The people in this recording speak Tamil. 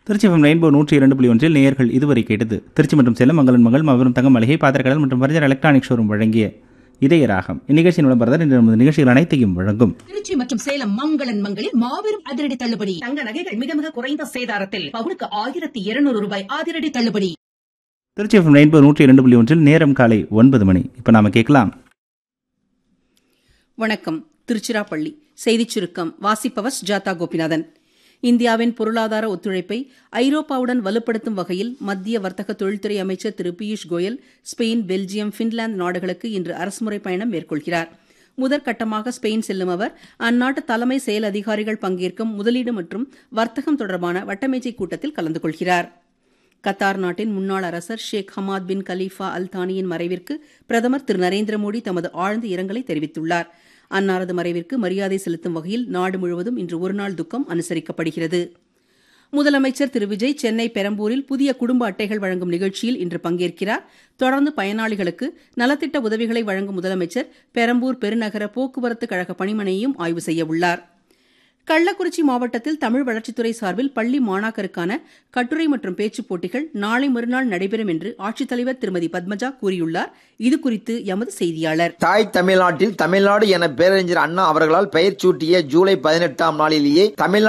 திருச்சி எஃப்எம் ரெயின்போ நூற்றி இரண்டு புள்ளி ஒன்றில் நேயர்கள் இதுவரை கேட்டது திருச்சி மற்றும் சேலம் மங்களன் மகள் மாபெரும் தங்க மளிகை பாத்திரக்கடல் மற்றும் பரிஜர் எலக்ட்ரானிக் ஷோரூம் வழங்கிய இதய ராகம் இந்நிகழ்ச்சியின் விளம்பரதார் இன்று நமது நிகழ்ச்சிகள் அனைத்தையும் வழங்கும் திருச்சி மற்றும் சேலம் மங்களன் மங்களில் மாபெரும் அதிரடி தள்ளுபடி தங்க நகைகள் மிக மிக குறைந்த சேதாரத்தில் பவுனுக்கு ஆயிரத்தி இருநூறு ரூபாய் அதிரடி தள்ளுபடி திருச்சி எஃப்எம் ரெயின்போ நூற்றி இரண்டு புள்ளி ஒன்றில் நேரம் காலை ஒன்பது மணி இப்போ நாம கேட்கலாம் வணக்கம் திருச்சிராப்பள்ளி செய்திச் சுருக்கம் வாசிப்பவர் சுஜாதா கோபிநாதன் இந்தியாவின் பொருளாதார ஒத்துழைப்பை ஐரோப்பாவுடன் வலுப்படுத்தும் வகையில் மத்திய வர்த்தக தொழில்துறை அமைச்சர் திரு Piyush Goyal Spain Belgium Finland நாடுகளுக்கு இன்று அரசுமுறை பயணம் மேற்கொள்கிறார் முதற்கட்டமாக ஸ்பெயின் செல்லும் அவர் அந்நாட்டு தலைமை செயல் அதிகாரிகள் பங்கேற்கும் முதலீடு மற்றும் வர்த்தகம் தொடர்பான வட்டமேஜை கூட்டத்தில் கலந்து கொள்கிறார் கத்தார் நாட்டின் முன்னாள் அரசர் ஷேக் ஹமாத் பின் கலீஃபா அல் தானியின் மறைவிற்கு பிரதமர் திரு நரேந்திர மோடி தமது ஆழ்ந்த இரங்கலை தெரிவித்துள்ளார் அன்னாரது மறைவிற்கு மரியாதை செலுத்தும் வகையில் நாடு முழுவதும் இன்று ஒருநாள் துக்கம் அனுசரிக்கப்படுகிறது முதலமைச்சர் திரு விஜய் சென்னை பெரம்பூரில் புதிய குடும்ப அட்டைகள் வழங்கும் நிகழ்ச்சியில் இன்று பங்கேற்கிறார் தொடர்ந்து பயனாளிகளுக்கு நலத்திட்ட உதவிகளை வழங்கும் முதலமைச்சர் பெரம்பூர் பெருநகர போக்குவரத்து கழக பணிமனையையும் ஆய்வு செய்யவுள்ளார் கள்ளக்குறிச்சி மாவட்டத்தில் தமிழ் வளர்ச்சித்துறை சார்பில் பள்ளி மாணாக்கருக்கான கட்டுரை மற்றும் பேச்சுப் போட்டிகள் நாளை மறுநாள் நடைபெறும் என்று ஆட்சித்தலைவர் திருமதி பத்மஜா கூறியுள்ளார் இதுகுறித்து எமது செய்தியாளர் தாய் தமிழ்நாட்டில் தமிழ்நாடு என பேரறிஞர் அண்ணா அவர்களால் பெயர் சூட்டிய ஜூலை பதினெட்டாம் நாளிலேயே தமிழ்நாடு